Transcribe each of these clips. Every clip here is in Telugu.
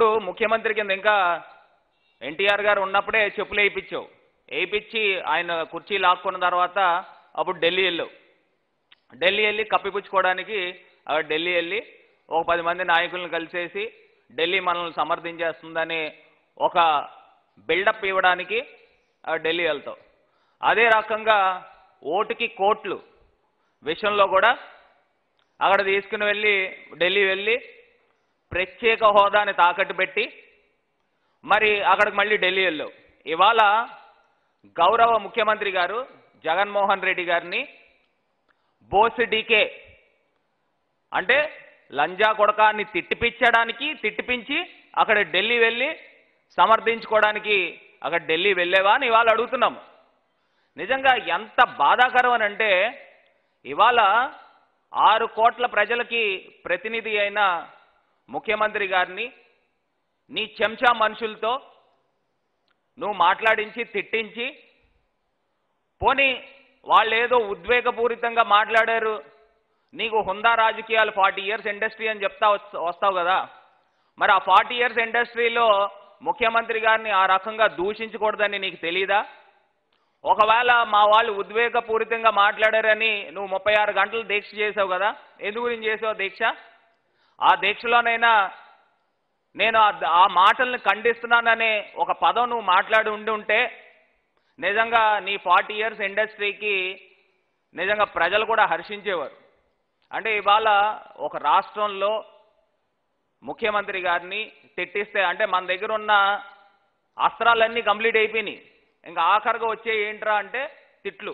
అప్పుడు ముఖ్యమంత్రి కింద ఇంకా ఎన్టీఆర్ గారు ఉన్నప్పుడే చెప్పులు వేయించావు వేయించి ఆయన కుర్చీ లాక్కున్న తర్వాత అప్పుడు ఢిల్లీ వెళ్ళావు ఢిల్లీ వెళ్ళి కప్పిపుచ్చుకోవడానికి అక్కడ ఢిల్లీ వెళ్ళి ఒక పది మంది నాయకులను కలిసేసి ఢిల్లీ మనల్ని సమర్థించేస్తుందని ఒక బిల్డప్ ఇవ్వడానికి ఆ ఢిల్లీ వెళ్తావు అదే రకంగా ఓటుకి కోట్లు విషయంలో కూడా అక్కడ తీసుకుని వెళ్ళి ఢిల్లీ వెళ్ళి ప్రత్యేక హోదాని తాకట్టు పెట్టి మరి అక్కడికి మళ్ళీ ఢిల్లీ వెళ్ళావు ఇవాళ గౌరవ ముఖ్యమంత్రి గారు జగన్మోహన్ రెడ్డి గారిని బోస్ డీకే అంటే లంజా కొడకాన్ని తిట్టిపించడానికి తిట్టిపించి అక్కడ ఢిల్లీ వెళ్ళి సమర్థించుకోవడానికి అక్కడ ఢిల్లీ వెళ్ళేవా అని ఇవాళ అడుగుతున్నాం నిజంగా ఎంత బాధాకరం అని అంటే ఇవాళ ఆరు కోట్ల ప్రజలకి ప్రతినిధి అయిన ముఖ్యమంత్రి గారిని నీ చెంచా మనుషులతో నువ్వు మాట్లాడించి తిట్టించి పోనీ వాళ్ళు ఏదో ఉద్వేగపూరితంగా మాట్లాడారు నీకు హుందా రాజకీయాలు ఫార్టీ ఇయర్స్ ఇండస్ట్రీ అని చెప్తా వస్- వస్తావు కదా మరి ఆ ఫార్టీ ఇయర్స్ ఇండస్ట్రీలో ముఖ్యమంత్రి గారిని ఆ రకంగా దూషించకూడదని నీకు తెలీదా ఒకవేళ మా వాళ్ళు ఉద్వేగపూరితంగా మాట్లాడారని నువ్వు ముప్పై ఆరు గంటలు దీక్ష చేసావు కదా ఎందుకు గురించి చేసావు దీక్ష ఆ దీక్షలోనైనా నేను ఆ- ఆ మాటల్ని ఖండిస్తున్నాననే ఒక పదం నువ్వు మాట్లాడి ఉండి ఉంటే నిజంగా నీ ఫార్టీ ఇయర్స్ ఇండస్ట్రీకి నిజంగా ప్రజలు కూడా హర్షించేవారు అంటే ఇవాళ ఒక రాష్ట్రంలో ముఖ్యమంత్రి గారిని తిట్టిస్తే అంటే మన దగ్గర ఉన్న అస్త్రాలన్నీ కంప్లీట్ అయిపోయినాయి ఇంకా ఆఖరిగా వచ్చే ఏంట్రా అంటే తిట్లు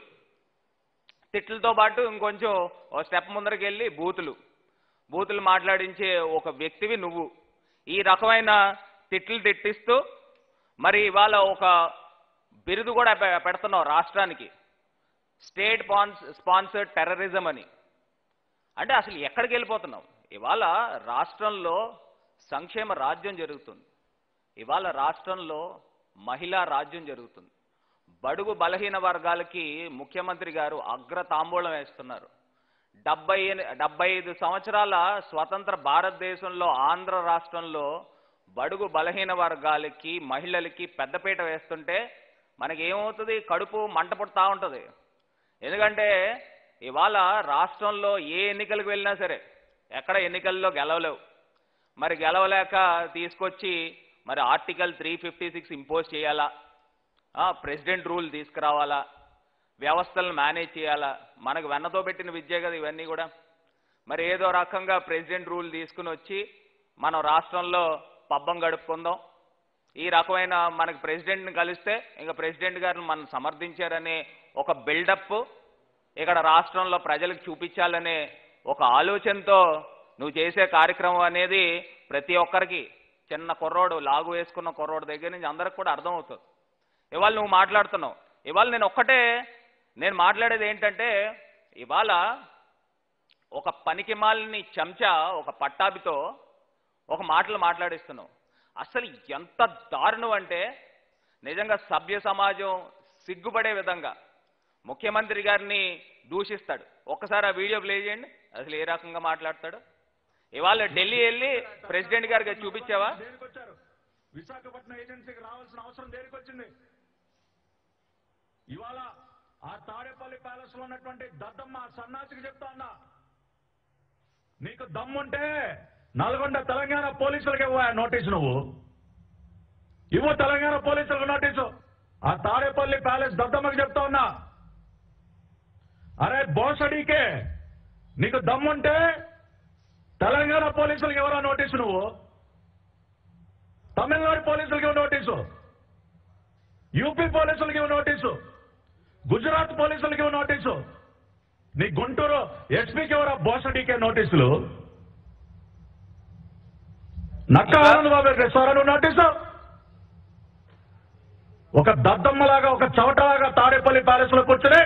తిట్లతో పాటు ఇంకొంచెం ఓ స్టెప్ ముందరికి వెళ్ళి బూతులు బూతులు మాట్లాడించే ఒక వ్యక్తివి నువ్వు ఈ రకమైన తిట్లు తిట్టిస్తూ మరి ఇవాళ ఒక బిరుదు కూడా పె- పెడుతున్నావు రాష్ట్రానికి స్టేట్ పాన్స్ స్పాన్సర్డ్ టెర్రరిజం అని అంటే అసలు ఎక్కడికి వెళ్ళిపోతున్నాం ఇవాళ రాష్ట్రంలో సంక్షేమ రాజ్యం జరుగుతుంది ఇవాళ రాష్ట్రంలో మహిళా రాజ్యం జరుగుతుంది బడుగు బలహీన వర్గాలకి ముఖ్యమంత్రి గారు అగ్ర తాంబూలం వేస్తున్నారు డెబ్బై ఎని- డెబ్బై ఐదు సంవత్సరాల స్వతంత్ర భారతదేశంలో ఆంధ్ర రాష్ట్రంలో బడుగు బలహీన వర్గాలకి మహిళలకి పెద్దపీట వేస్తుంటే మనకి ఏమవుతుంది కడుపు మంట పుడతా ఉంటుంది ఎందుకంటే ఇవాళ రాష్ట్రంలో ఏ ఎన్నికలకు వెళ్ళినా సరే ఎక్కడ ఎన్నికల్లో గెలవలేవు మరి గెలవలేక తీసుకొచ్చి మరి article three fifty six impose చేయాలా ఆ, ప్రెసిడెంట్ రూల్ తీసుకురావాలా వ్యవస్థలను మేనేజ్ చేయాలా మనకు వెన్నతో పెట్టిన విద్య కదా ఇవన్నీ కూడా మరి ఏదో రకంగా ప్రెసిడెంట్ రూల్ తీసుకుని వచ్చి మనం రాష్ట్రంలో పబ్బం గడుపుకుందాం ఈ రకమైన మనకి ప్రెసిడెంట్ని కలిస్తే ఇంకా ప్రెసిడెంట్ గారిని మనం సమర్థించారనే ఒక బిల్డప్ ఇక్కడ రాష్ట్రంలో ప్రజలకు చూపించాలనే ఒక ఆలోచనతో నువ్వు చేసే కార్యక్రమం అనేది ప్రతి ఒక్కరికి చిన్న కుర్రోడు లాగు వేసుకున్న కుర్రోడు దగ్గర నుంచి అందరికి కూడా అర్థమవుతుంది ఇవాళ నువ్వు మాట్లాడుతున్నావు ఇవాళ నేను ఒక్కటే నేను మాట్లాడేది ఏంటంటే ఇవాళ ఒక పనికిమాలిని చెంచా ఒక పట్టాభితో ఒక మాటలు మాట్లాడిస్తున్నావు అసలు ఎంత దారుణం అంటే నిజంగా సభ్య సమాజం సిగ్గుపడే విధంగా ముఖ్యమంత్రి గారిని దూషిస్తాడు ఒక్కసారి ఆ వీడియో ప్లే చేయండి అసలు ఏ రకంగా మాట్లాడతాడు ఇవాళ ఢిల్లీ వెళ్ళి ప్రెసిడెంట్ గారికి అది చూపించావా దేనికి వచ్చారు విశాఖపట్నం ఏజెన్సీకి రావాల్సిన అవసరం దేనికి వచ్చింది ఇవాళ ఆ తాడేపల్లి ప్యాలెస్ లో ఉన్నటువంటి దద్దమ్మ సన్నాసికి చెప్తా ఉన్నా నీకు దమ్ముంటే నల్గొండ తెలంగాణ పోలీసులకి ఇవ్వ నోటీసు నువ్వు ఇవ్వు తెలంగాణ పోలీసులకు నోటీసు ఆ తాడేపల్లి ప్యాలెస్ దద్దమ్మకి చెప్తా ఉన్నా అరే బోసడీకే నీకు దమ్ముంటే తెలంగాణ పోలీసులకు ఎవరో నోటీసు నువ్వు తమిళనాడు పోలీసులకి ఇవ్వ నోటీసు యూపీ పోలీసులకి ఇవ్వ నోటీసు గుజరాత్ పోలీసులకి ఇవ్వ నోటీసు నీ గుంటూరు ఎస్పీకి ఎవరో బోసడీకే నోటీసులు నక్క ఆనంద్ బాబు రెస్టారా నువ్వు నోటీసు ఒక దద్దమ్మలాగా ఒక చవటలాగా తాడేపల్లి ప్యాలెస్ లో కూర్చుని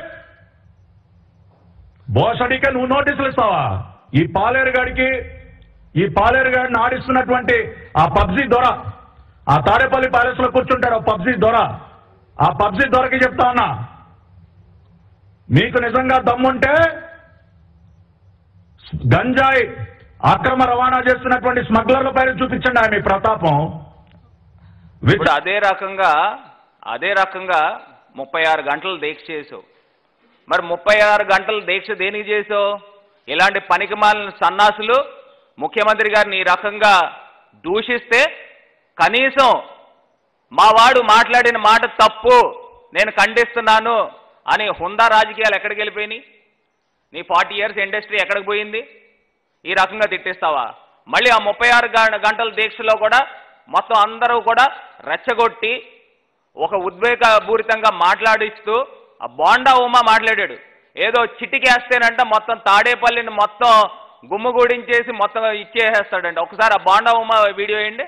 బోసడికే నువ్వు నోటీసులు ఇస్తావా ఈ పాలేరు గాడికి ఈ పాలేరు గాడిని ఆడిస్తున్నటువంటి ఆ పబ్జీ దొర ఆ తాడేపల్లి ప్యాలెస్ లో కూర్చుంటాడు ఆ పబ్జీ దొర ఆ పబ్జీ దొరకి చెప్తా ఉన్నా మీకు నిజంగా దమ్ముంటే గంజాయి అక్రమ రవాణా చేస్తున్నటువంటి స్మగ్లర్ల పైన చూపించండి ఆయన మీ ప్రతాపం విత్ ఇప్పుడు అదే రకంగా అదే రకంగా ముప్పై ఆరు గంటలు దీక్ష చేసావు మరి ముప్పై ఆరు గంటలు దీక్ష దేనికి చేసావు ఇలాంటి పనికిమాలిన సన్నాసులు ముఖ్యమంత్రి గారిని ఈ రకంగా దూషిస్తే కనీసం మా వాడు మాట్లాడిన మాట తప్పు నేను ఖండిస్తున్నాను అని హుందా రాజకీయాలు ఎక్కడికి వెళ్ళిపోయినాయి నీ ఫార్టీ ఇయర్స్ ఇండస్ట్రీ ఎక్కడికి పోయింది ఈ రకంగా తిట్టిస్తావా మళ్ళీ ఆ ముప్పై ఆరు గంటల దీక్షలో కూడా మొత్తం అందరూ కూడా రెచ్చగొట్టి ఒక ఉద్వేగపూరితంగా మాట్లాడిస్తూ ఆ బోండా ఉమా మాట్లాడాడు ఏదో చిటికేస్తేనంట మొత్తం తాడేపల్లిని మొత్తం గుమ్ముగూడించేసి మొత్తం ఇచ్చేసేస్తాడంట ఒకసారి ఆ బోండా ఉమా వీడియో వేయండి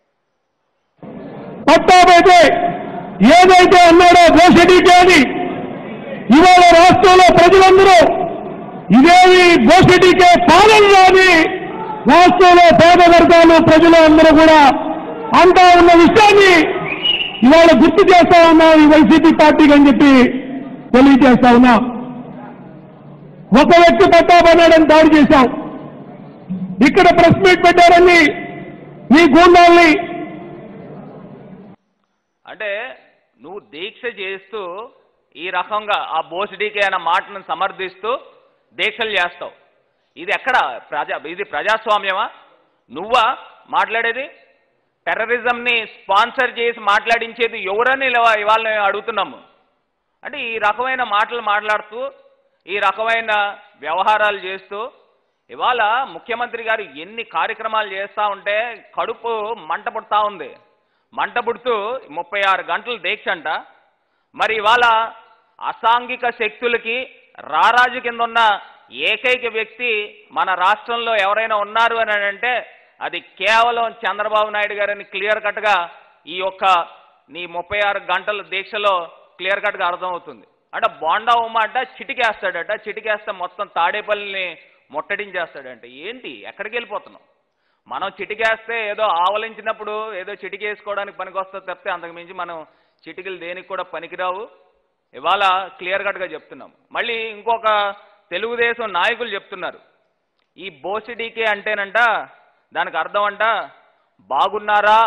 పట్టాబైతే ఏదైతే అన్నాడో బోసెడీకే అని ఇవాళ రాష్ట్రంలో ప్రజలందరూ ఇదేమి బోసెడీకే పాలన అని రాష్ట్రంలో పేద వర్గాలు ప్రజలు అందరూ కూడా అంటా ఉన్న విషయాన్ని ఇవాళ గుర్తు చేస్తా ఉన్నాం ఈ వైసీపీ పార్టీకి అని చెప్పి తెలియజేస్తా ఉన్నాం ఒక వ్యక్తి పట్టాబన్నాడని దాడి చేశాం ఇక్కడ ప్రెస్ మీట్ పెట్టారని మీ గూండాల్ని అంటే నువ్వు దీక్ష చేస్తూ ఈ రకంగా ఆ బోసిడీకే అన్న మాటను సమర్థిస్తూ దీక్షలు చేస్తావు ఇది ఎక్కడ ప్రజా ఇది ప్రజాస్వామ్యమా నువ్వా మాట్లాడేది టెర్రరిజంని స్పాన్సర్ చేసి మాట్లాడించేది ఎవరని ఇలా ఇవాళ మేము అడుగుతున్నాము అంటే ఈ రకమైన మాటలు మాట్లాడుతూ ఈ రకమైన వ్యవహారాలు చేస్తూ ఇవాళ ముఖ్యమంత్రి గారు ఎన్ని కార్యక్రమాలు చేస్తూ ఉంటే కడుపు మంట పుడతా ఉంది మంట పుడుతూ ముప్పై ఆరు గంటలు దీక్ష అంట మరి ఇవాళ అసాంఘిక శక్తులకి రారాజు కింద ఉన్న ఏకైక వ్యక్తి మన రాష్ట్రంలో ఎవరైనా ఉన్నారు అని అంటే అది కేవలం చంద్రబాబు నాయుడు గారని క్లియర్ కట్గా ఈ యొక్క నీ ముప్పై ఆరు గంటల దీక్షలో క్లియర్ కట్గా అర్థమవుతుంది అంటే బోండా ఉమ్మ అంట చిటికేస్తాడట చిటికేస్తే మొత్తం తాడేపల్లిని ముట్టడించేస్తాడంట ఏంటి ఎక్కడికి వెళ్ళిపోతున్నాం మనం చిటికేస్తే ఏదో ఆవలించినప్పుడు ఏదో చిటికేసుకోవడానికి పనికొస్తుంది తప్పితే అంతకుమించి మనం చిటికలు దేనికి కూడా పనికిరావు ఇవాళ క్లియర్ కట్గా చెప్తున్నాం మళ్ళీ ఇంకొక తెలుగుదేశం నాయకులు చెప్తున్నారు ఈ బోసిడీకే అంటేనంట దానికి అర్థం అంట బాగున్నారా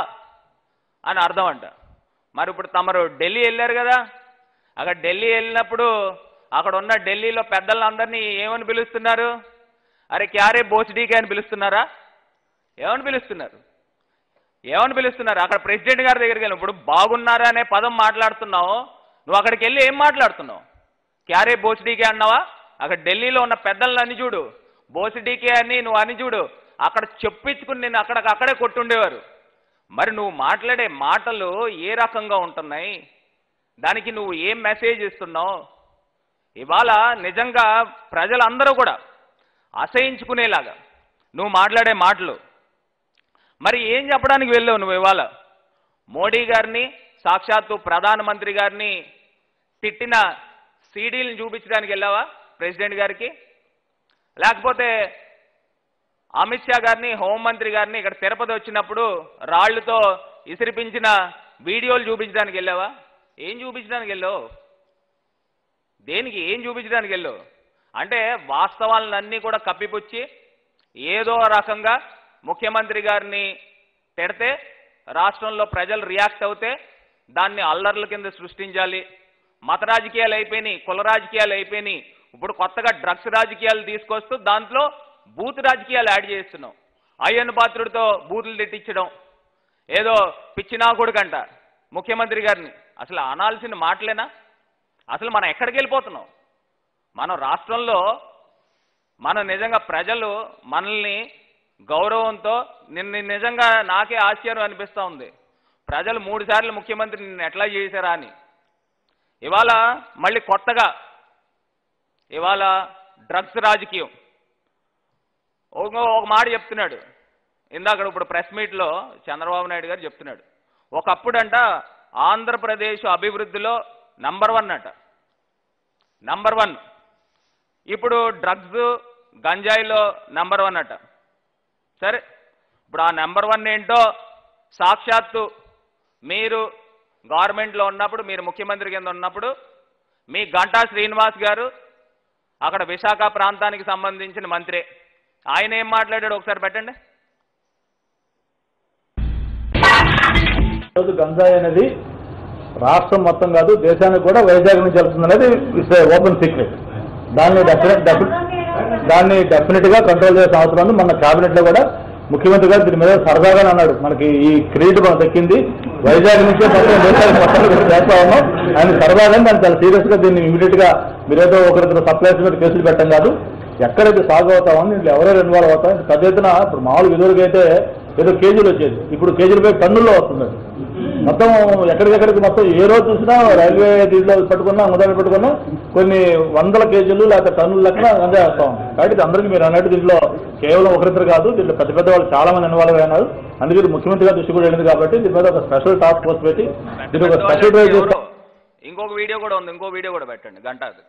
అని అర్థం అంట మరి ఇప్పుడు తమరు ఢిల్లీ వెళ్ళారు కదా అక్కడ ఢిల్లీ వెళ్ళినప్పుడు అక్కడ ఉన్న ఢిల్లీలో పెద్దలందరినీ ఏమని పిలుస్తున్నారు అరే క్యారే బోసిడీకే అని పిలుస్తున్నారా ఏమని పిలుస్తున్నారు ఏమని పిలుస్తున్నారు అక్కడ ప్రెసిడెంట్ గారి దగ్గరికి వెళ్ళి ఇప్పుడు బాగున్నారా అనే పదం మాట్లాడుతున్నావు నువ్వు అక్కడికి వెళ్ళి ఏం మాట్లాడుతున్నావు క్యారే బోసిడీకే అన్నావా అక్కడ ఢిల్లీలో ఉన్న పెద్దలను అని చూడు బోసిడీకే అని నువ్వు అని చూడు అక్కడ చెప్పించుకుని నేను అక్కడ అక్కడే కొట్టుండేవారు మరి నువ్వు మాట్లాడే మాటలు ఏ రకంగా ఉంటున్నాయి దానికి నువ్వు ఏం మెసేజ్ ఇస్తున్నావు ఇవాళ నిజంగా ప్రజలందరూ కూడా అసహించుకునేలాగా నువ్వు మాట్లాడే మాటలు మరి ఏం చెప్పడానికి వెళ్ళావు నువ్వు ఇవాళ మోడీ గారిని సాక్షాత్తు ప్రధానమంత్రి గారిని తిట్టిన సీడీలను చూపించడానికి వెళ్ళావా ప్రెసిడెంట్ గారికి లేకపోతే అమిత్ షా గారిని హోంమంత్రి గారిని ఇక్కడ తిరుపతి వచ్చినప్పుడు రాళ్లతో ఇసిరిపించిన వీడియోలు చూపించడానికి వెళ్ళావా ఏం చూపించడానికి వెళ్ళావు దేనికి ఏం చూపించడానికి వెళ్ళావు అంటే వాస్తవాలన్నీ కూడా కప్పిపుచ్చి ఏదో రకంగా ముఖ్యమంత్రి గారిని తిడితే రాష్ట్రంలో ప్రజలు రియాక్ట్ అవుతే దాన్ని అల్లర్ల కింద సృష్టించాలి మత రాజకీయాలు అయిపోయినాయి కుల రాజకీయాలు అయిపోయినాయి ఇప్పుడు కొత్తగా డ్రగ్స్ రాజకీయాలు తీసుకొస్తూ దాంట్లో బూత్ రాజకీయాలు యాడ్ చేస్తున్నాం అయ్యన్న పాత్రుడితో బూతులు తిట్టించడం ఏదో పిచ్చినాకుడుకంట ముఖ్యమంత్రి గారిని అసలు అనాల్సిన మాటలేనా అసలు మనం ఎక్కడికి వెళ్ళిపోతున్నాం మనం రాష్ట్రంలో మనం నిజంగా ప్రజలు మనల్ని గౌరవంతో నిన్ను నిజంగా నాకే ఆశ్చర్యం అనిపిస్తూ ఉంది ప్రజలు మూడు సార్లు ముఖ్యమంత్రి నిన్ను ఎట్లా చేశారా అని ఇవాళ మళ్ళీ కొత్తగా ఇవాళ డ్రగ్స్ రాజకీయం ఒక ఒక మాట చెప్తున్నాడు ఇందాక ఇప్పుడు ప్రెస్ మీట్లో చంద్రబాబు నాయుడు గారు చెప్తున్నాడు ఒకప్పుడంట ఆంధ్రప్రదేశ్ అభివృద్ధిలో నంబర్ వన్ అట నంబర్ వన్ ఇప్పుడు డ్రగ్స్ గంజాయిలో నంబర్ వన్ అట సరే ఇప్పుడు ఆ నెంబర్ వన్ ఏంటో సాక్షాత్తు మీరు గవర్నమెంట్లో ఉన్నప్పుడు మీరు ముఖ్యమంత్రి కింద ఉన్నప్పుడు మీ గంటా శ్రీనివాస్ గారు అక్కడ విశాఖ ప్రాంతానికి సంబంధించిన మంత్రి ఆయన ఏం మాట్లాడాడు ఒకసారి పెట్టండి ఈరోజు గంజాయి అనేది రాష్ట్రం మొత్తం కాదు దేశానికి కూడా వైజాగ్ నుంచి వెళ్తుంది అనేది ఓపెన్ సీక్రెట్ దాన్ని డెఫినెట్ దాన్ని డెఫినెట్ గా కంట్రోల్ చేసిన అవసరం ఉంది మన కేబినెట్ లో కూడా ముఖ్యమంత్రి గారు దీని మీద సరదాగానే అన్నాడు మనకి ఈ క్రెడిట్ మనకు దక్కింది వైజాగ్ నుంచే మొత్తం దేశానికి మొత్తం కూడా చేస్తా ఉన్నాం ఆయన సరదాగానే దాన్ని చాలా సీరియస్ గా దీన్ని ఇమీడియట్ గా మీరేదో ఒకరిద్దరు సప్లైస్ మీద కేసులు పెట్టడం కాదు ఎక్కడైతే సాగు అవుతామో దీంట్లో ఎవరెవరు ఇన్వాల్వ్ అవుతాం పెద్ద ఎత్తున ఇప్పుడు మామూలు విధులకి అయితే ఏదో కేజీలు వచ్చేది ఇప్పుడు కేజీలపై టన్నుల్లో వస్తుంది మొత్తం ఎక్కడికెక్కడికి మొత్తం ఏ రోజు చూసినా రైల్వే దీంట్లో పట్టుకున్నా మొదలు పెట్టుకున్నా కొన్ని వందల కేజీలు లేకపోతే టన్నుల లెక్కన గంజాయి వస్తాం కాబట్టి ఇది అందరికీ మీరు అన్నట్టు దీంట్లో కేవలం ఒకరిద్దరు కాదు దీంట్లో పెద్ద పెద్ద వాళ్ళు చాలా మంది ఇన్వాల్వ్ అయినారు అందుకే ఇది ముఖ్యమంత్రి గారి దృష్టి కూడా వెళ్ళింది కాబట్టి దీని మీద ఒక స్పెషల్ టాస్క్ ఫోర్స్ పెట్టి దీని ఒక స్పెషల్ డ్రైవ్ ఎవరు? చేస్తాం ఇంకొక వీడియో కూడా ఉంది ఇంకో వీడియో కూడా పెట్టండి గంట అది.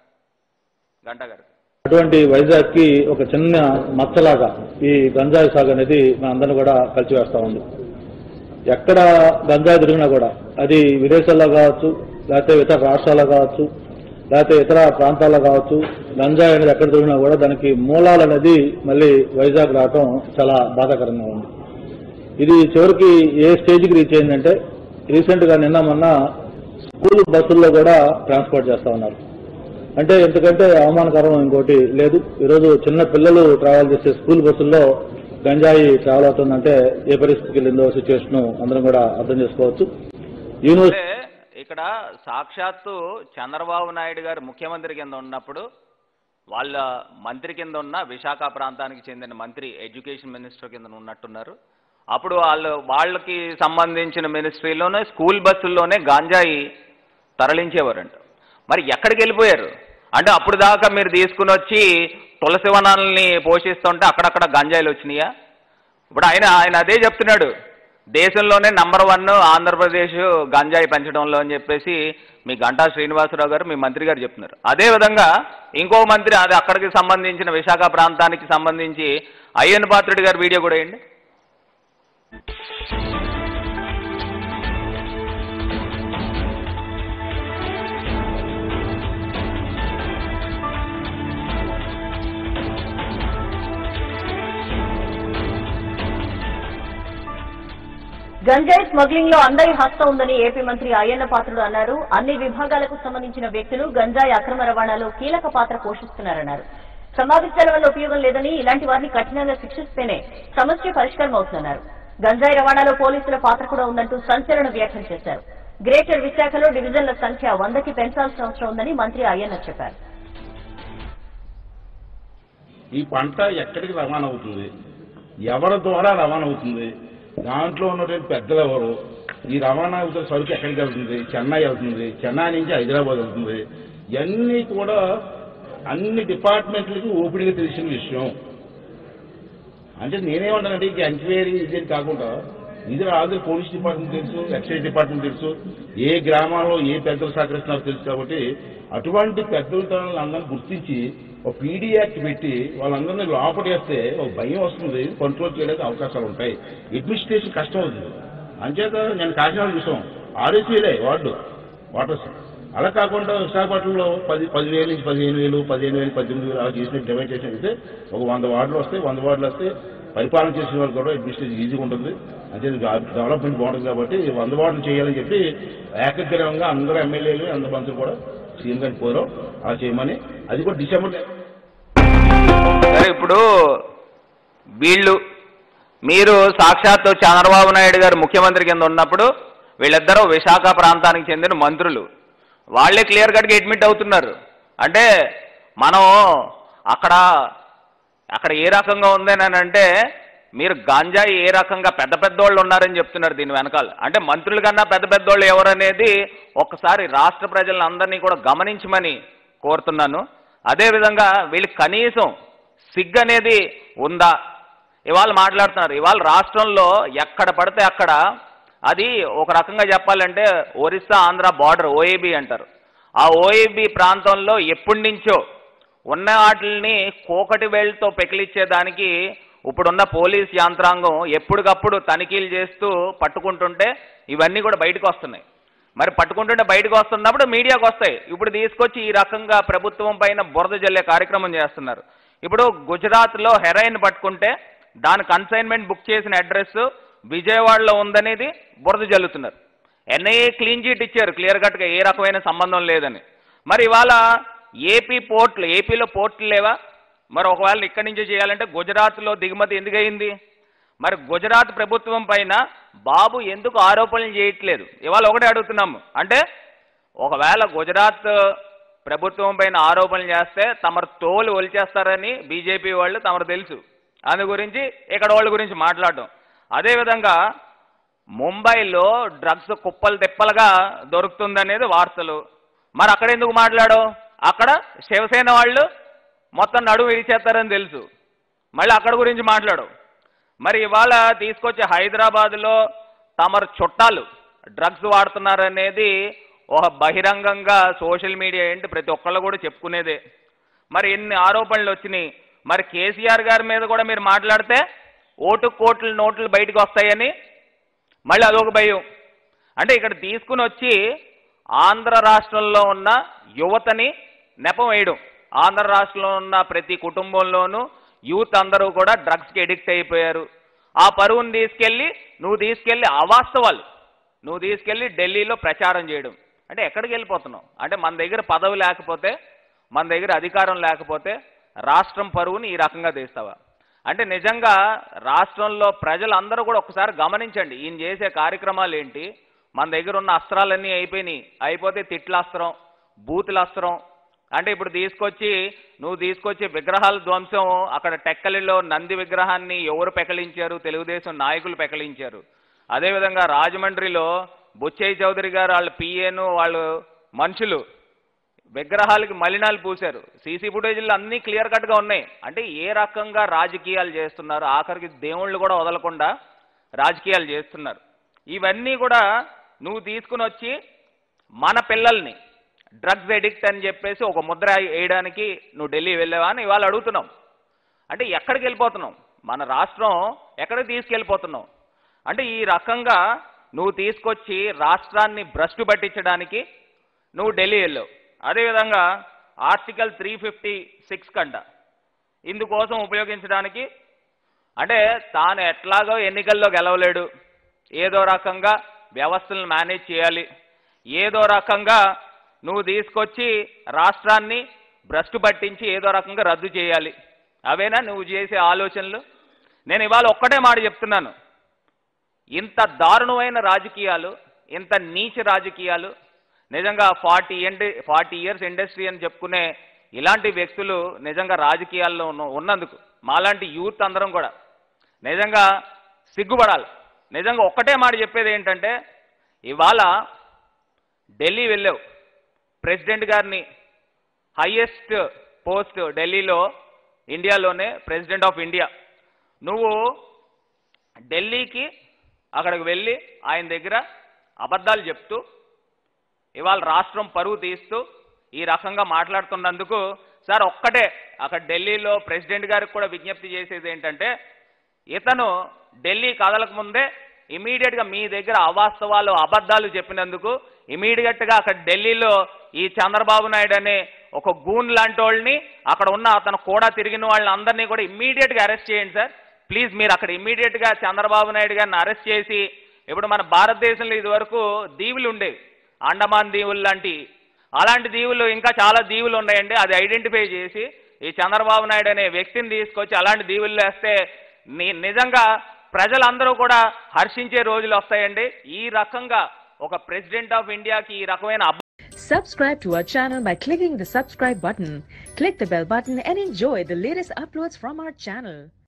గంట గారు అటువంటి వైజాగ్ కి ఒక చిన్న మచ్చలాగా ఈ గంజాయి సాగు అనేది మనందరిని కూడా కలిసివేస్తా ఉంది ఎక్కడ గంజాయి దొరికినా కూడా అది విదేశాల్లో కావచ్చు లేకపోతే ఇతర రాష్ట్రాల్లో కావచ్చు లేకపోతే ఇతర ప్రాంతాల్లో కావచ్చు గంజాయి అనేది ఎక్కడ దొరికినా కూడా దానికి మూలాలు అనేది మళ్ళీ వైజాగ్ రావటం చాలా బాధాకరంగా ఉంది ఇది చివరికి ఏ స్టేజ్కి రీచ్ అయిందంటే రీసెంట్ గా నిన్న మొన్న స్కూల్ బస్సుల్లో కూడా ట్రాన్స్పోర్ట్ చేస్తా ఉన్నారు అంటే ఎందుకంటే అవమానకరం ఇంకోటి లేదు ఈరోజు చిన్న పిల్లలు ట్రావెల్ చేసే స్కూల్ బస్సుల్లో గంజాయి ట్రావెల్ అవుతుందంటే ఏ పరిస్థితికి వెళ్ళిందో సిచ్యువేషన్ అందరం కూడా అర్థం చేసుకోవచ్చు యూనివర్సిటీ అంటే ఇక్కడ సాక్షాత్తు చంద్రబాబు నాయుడు గారు ముఖ్యమంత్రి కింద ఉన్నప్పుడు వాళ్ళ మంత్రి కింద ఉన్న విశాఖ ప్రాంతానికి చెందిన మంత్రి ఎడ్యుకేషన్ మినిస్టర్ కింద ఉన్నట్టున్నారు అప్పుడు వాళ్ళు వాళ్ళకి సంబంధించిన మినిస్ట్రీలోనే స్కూల్ బస్సుల్లోనే గాంజాయి తరలించేవారంట మరి ఎక్కడికి వెళ్ళిపోయారు అంటే అప్పుడు దాకా మీరు తీసుకుని వచ్చి తులసి వనాలని పోషిస్తుంటే అక్కడక్కడ గంజాయిలు వచ్చినాయా ఇప్పుడు ఆయన ఆయన అదే చెప్తున్నాడు దేశంలోనే నంబర్ వన్ ఆంధ్రప్రదేశ్ గంజాయి పెంచడంలో అని చెప్పేసి మీ గంటా శ్రీనివాసరావు గారు మీ మంత్రి గారు చెప్తున్నారు అదే విధంగా ఇంకో మంత్రి అది అక్కడికి సంబంధించిన విశాఖ ప్రాంతానికి సంబంధించి అయ్యన్ పాత్రుడి గారి వీడియో కూడా వేయండి గంజాయి స్మగ్లింగ్ లో అందరి హస్తం ఉందని ఏపీ మంత్రి అయ్యన్న పాత్రుడు అన్నారు అన్ని విభాగాలకు సంబంధించిన వ్యక్తులు గంజాయి అక్రమ రవాణాలో కీలక పాత్ర పోషిస్తున్నారన్నారు సమావేశాల వల్ల ఉపయోగం లేదని ఇలాంటి వారిని కఠినంగా శిక్షిస్తేనే సమస్య పరిష్కారం అవుతుందన్నారు గంజాయి రవాణాలో పోలీసుల పాత్ర కూడా ఉందంటూ సంచలన వ్యాఖ్యలు చేశారు గ్రేటర్ విశాఖలో డివిజన్ల సంఖ్య వందకి పెంచాల్సిన అవసరం ఉందని మంత్రి అయ్యన్న చెప్పారు ఈ పంట ఎక్కడికి రవాణా అవుతుంది ఎవరి ద్వారా రవాణా అవుతుంది దాంట్లో ఉన్నటువంటి పెద్దలు ఎవరు ఈ రవాణా అవుతున్న సరుకు ఎక్కడికి వెళ్తుంది చెన్నై వెళ్తుంది చెన్నై నుంచి హైదరాబాద్ వెళ్తుంది ఇవన్నీ కూడా అన్ని డిపార్ట్మెంట్లకి ఓపెన్గా తెలిసిన విషయం అంటే నేనేమంటానంటే ఇంక ఎంక్వైరీ ఇది అని కాకుండా ఇది ఆల్రెడీ పోలీస్ డిపార్ట్మెంట్ తెలుసు ఎక్సైజ్ డిపార్ట్మెంట్ తెలుసు ఏ గ్రామాల్లో ఏ పెద్దలు సహకరిస్తున్నారో తెలుసు కాబట్టి అటువంటి పెద్దల అందరిని గుర్తించి ఒక పీడీ యాక్ట్ పెట్టి వాళ్ళందరినీ లోపటేస్తే ఒక భయం వస్తుంది కంట్రోల్ చేయడానికి అవకాశాలు ఉంటాయి అడ్మినిస్ట్రేషన్ కష్టం అవుతుంది అంచేత నేను కాకినాడ చూసాం ఆర్ఎస్వీలే వార్డు వాటర్స్ అలా కాకుండా విశాఖపట్నంలో పది పదివేల నుంచి పదిహేను వేలు పదిహేను వేలు పద్దెనిమిది వేలు అలా చేసిన డివైడ్ చేసినట్టు ఒక వంద వార్డులు వస్తాయి వంద వార్డులు వస్తే పరిపాలన చేసిన వాళ్ళు కూడా అడ్మినిస్ట్రేషన్ ఈజీగా ఉంటుంది అంటే డెవలప్మెంట్ బాగుంటుంది కాబట్టి ఈ వంద వార్డులు చేయాలని చెప్పి ఏకగ్రీవంగా అందరూ ఎమ్మెల్యేలు అందరు మంత్రులు కూడా సీఎం గారిని కోరాం అలా చేయమని అది కూడా డిసెంబర్ సరే ఇప్పుడు వీళ్ళు మీరు సాక్షాత్తు చంద్రబాబు నాయుడు గారు ముఖ్యమంత్రి కింద ఉన్నప్పుడు వీళ్ళిద్దరూ విశాఖ ప్రాంతానికి చెందిన మంత్రులు వాళ్ళే క్లియర్ కట్గా అడ్మిట్ అవుతున్నారు అంటే మనం అక్కడ అక్కడ ఏ రకంగా ఉందని అంటే మీరు గాంజాయి ఏ రకంగా పెద్ద పెద్దోళ్ళు ఉన్నారని చెప్తున్నారు దీని వెనకాల అంటే మంత్రుల కన్నా పెద్ద పెద్దోళ్ళు ఎవరనేది ఒక్కసారి రాష్ట్ర ప్రజలను అందరినీ కూడా గమనించమని కోరుతున్నాను అదేవిధంగా వీళ్ళకి కనీసం సిగ్గు అనేది ఉందా ఇవాళ మాట్లాడుతున్నారు ఇవాళ రాష్ట్రంలో ఎక్కడ పడితే అక్కడ అది ఒక రకంగా చెప్పాలంటే ఒరిస్సా ఆంధ్ర బార్డర్ ఓఏబీ అంటారు ఆ ఓఏబీ ప్రాంతంలో ఎప్పటి నుంచో ఉన్న వాటిని కోకటి వేళ్ళతో పెకిలిచ్చేదానికి ఇప్పుడున్న పోలీస్ యంత్రాంగం ఎప్పటికప్పుడు తనిఖీలు చేస్తూ పట్టుకుంటుంటే ఇవన్నీ కూడా బయటకు వస్తున్నాయి మరి పట్టుకుంటుంటే బయటకు వస్తున్నప్పుడు మీడియాకు వస్తాయి ఇప్పుడు తీసుకొచ్చి ఈ రకంగా ప్రభుత్వం పైన బురద జల్లే కార్యక్రమం చేస్తున్నారు ఇప్పుడు గుజరాత్లో హెరాయిన్ పట్టుకుంటే దాని కన్సైన్మెంట్ బుక్ చేసిన అడ్రస్ విజయవాడలో ఉందనేది బురద జల్లుతున్నారు ఎన్ఐఏ క్లీన్ చీట్ ఇచ్చారు క్లియర్ కట్గా ఏ రకమైన సంబంధం లేదని మరి ఇవాళ ఏపీ పోర్ట్లు ఏపీలో పోర్ట్లు లేవా మరి ఒకవేళ ఇక్కడి నుంచి చేయాలంటే గుజరాత్లో దిగుమతి ఎందుకు అయింది మరి గుజరాత్ ప్రభుత్వం పైన బాబు ఎందుకు ఆరోపణలు చేయట్లేదు ఇవాళ ఒకటే అడుగుతున్నాము అంటే ఒకవేళ గుజరాత్ ప్రభుత్వం పైన ఆరోపణలు చేస్తే తమరు తోలు ఒలిచేస్తారని బీజేపీ వాళ్ళు తమరు తెలుసు అందు గురించి ఇక్కడ వాళ్ళ గురించి మాట్లాడడం అదేవిధంగా ముంబైలో డ్రగ్స్ కుప్పలు తిప్పలుగా దొరుకుతుందనేది వార్తలు మరి అక్కడ ఎందుకు మాట్లాడవు అక్కడ శివసేన వాళ్ళు మొత్తం నడుము విరిచేస్తారని తెలుసు మళ్ళీ అక్కడ గురించి మాట్లాడు మరి ఇవాళ తీసుకొచ్చి హైదరాబాద్లో తమరు చుట్టాలు డ్రగ్స్ వాడుతున్నారనేది ఒక బహిరంగంగా సోషల్ మీడియా ఏంటి ప్రతి ఒక్కళ్ళు కూడా చెప్పుకునేదే మరి ఎన్ని ఆరోపణలు వచ్చినాయి మరి కేసీఆర్ గారి మీద కూడా మీరు మాట్లాడితే ఓటు కోట్లు నోట్లు బయటకు వస్తాయని మళ్ళీ అదొక భయం అంటే ఇక్కడ తీసుకుని వచ్చి ఆంధ్ర రాష్ట్రంలో ఉన్న యువతని నెపం వేయడం ఆంధ్ర రాష్ట్రంలో ఉన్న ప్రతి కుటుంబంలోనూ యూత్ అందరూ కూడా డ్రగ్స్కి ఎడిక్ట్ అయిపోయారు ఆ పరువును తీసుకెళ్ళి నువ్వు తీసుకెళ్ళి అవాస్తవాలు నువ్వు తీసుకెళ్ళి ఢిల్లీలో ప్రచారం చేయడం అంటే ఎక్కడికి వెళ్ళిపోతున్నావు అంటే మన దగ్గర పదవి లేకపోతే మన దగ్గర అధికారం లేకపోతే రాష్ట్రం పరువుని ఈ రకంగా తీస్తావా అంటే నిజంగా రాష్ట్రంలో ప్రజలందరూ కూడా ఒకసారి గమనించండి ఈయన చేసే కార్యక్రమాలు ఏంటి మన దగ్గర ఉన్న అస్త్రాలన్నీ అయిపోయినాయి అయిపోతే తిట్ల అస్త్రం బూతుల అస్త్రం అంటే ఇప్పుడు తీసుకొచ్చి నువ్వు తీసుకొచ్చి విగ్రహాల ధ్వంసం అక్కడ టెక్కలిలో నంది విగ్రహాన్ని ఎవరు పెకలించారు తెలుగుదేశం నాయకులు పెకలించారు అదేవిధంగా రాజమండ్రిలో బుచ్చయ్య చౌదరి గారు వాళ్ళ పిఏను వాళ్ళు మనుషులు విగ్రహాలకి మలినాలు పూశారు సీసీ ఫుటేజీలు అన్నీ క్లియర్ కట్గా ఉన్నాయి అంటే ఏ రకంగా రాజకీయాలు చేస్తున్నారు ఆఖరికి దేవుళ్ళు కూడా వదలకుండా రాజకీయాలు చేస్తున్నారు ఇవన్నీ కూడా నువ్వు తీసుకుని వచ్చి మన పిల్లల్ని డ్రగ్స్ ఎడిక్ట్ అని చెప్పేసి ఒక ముద్ర వేయడానికి నువ్వు ఢిల్లీ వెళ్ళావా అని ఇవాళ అడుగుతున్నాం అంటే ఎక్కడికి వెళ్ళిపోతున్నావు మన రాష్ట్రం ఎక్కడికి తీసుకెళ్ళిపోతున్నావు అంటే ఈ రకంగా నువ్వు తీసుకొచ్చి రాష్ట్రాన్ని భ్రష్టు పట్టించడానికి నువ్వు ఢిల్లీ వెళ్ళావు అదేవిధంగా ఆర్టికల్ త్రీ ఫిఫ్టీ సిక్స్ కంట ఇందుకోసం ఉపయోగించడానికి అంటే తాను ఎట్లాగో ఎన్నికల్లో గెలవలేడు ఏదో రకంగా వ్యవస్థలను మేనేజ్ చేయాలి ఏదో రకంగా నువ్వు తీసుకొచ్చి రాష్ట్రాన్ని భ్రష్టు పట్టించి ఏదో రకంగా రద్దు చేయాలి అవేనా నువ్వు చేసే ఆలోచనలు నేను ఇవాళ ఒక్కటే మాట చెప్తున్నాను ఇంత దారుణమైన రాజకీయాలు ఇంత నీచ రాజకీయాలు నిజంగా forty and forty years industry అని చెప్పుకునే ఇలాంటి వ్యక్తులు నిజంగా రాజకీయాల్లో ఉన్న ఉన్నందుకు మాలాంటి యూత్ అందరం కూడా నిజంగా సిగ్గుపడాలి నిజంగా ఒక్కటే మాట చెప్పేది ఏంటంటే ఇవాళ ఢిల్లీ వెళ్ళావు ప్రెసిడెంట్ గారిని హైయెస్ట్ పోస్ట్ ఢిల్లీలో ఇండియాలోనే ప్రెసిడెంట్ ఆఫ్ ఇండియా నువ్వు ఢిల్లీకి అక్కడికి వెళ్ళి ఆయన దగ్గర అబద్ధాలు చెప్తూ ఇవాళ రాష్ట్రం పరువు తీస్తూ ఈ రకంగా మాట్లాడుతున్నందుకు సార్ ఒక్కటే అక్కడ ఢిల్లీలో ప్రెసిడెంట్ గారికి కూడా విజ్ఞప్తి చేసేది ఏంటంటే ఇతను ఢిల్లీ కదలకు ముందే ఇమీడియట్గా మీ దగ్గర అవాస్తవాలు అబద్ధాలు చెప్పినందుకు ఇమీడియట్గా అక్కడ ఢిల్లీలో ఈ చంద్రబాబు నాయుడు అనే ఒక గూన్ లాంటి వాళ్ళని అక్కడ ఉన్న అతను కూడా తిరిగిన వాళ్ళని అందరినీ కూడా ఇమ్మీడియట్గా అరెస్ట్ చేయండి సార్ ప్లీజ్ మీరు అక్కడ ఇమ్మీడియట్గా చంద్రబాబు నాయుడు గారిని అరెస్ట్ చేసి ఇప్పుడు మన భారతదేశంలో ఇదివరకు దీవులు ఉండేవి అండమాన్ దీవులు లాంటి అలాంటి దీవులు ఇంకా చాలా దీవులు ఉన్నాయండి అది ఐడెంటిఫై చేసి ఈ చంద్రబాబు నాయుడు అనే వ్యక్తిని తీసుకొచ్చి అలాంటి దీవుల్లో వేస్తే ని- నిజంగా ప్రజలందరూ కూడా హర్షించే రోజులు వస్తాయండి ఈ రకంగా ఒక ప్రెసిడెంట్ ఆఫ్ ఇండియాకి ఈ రకమైన అబ- Subscribe to our channel by clicking the subscribe button. Click the bell button and enjoy the latest uploads from our channel.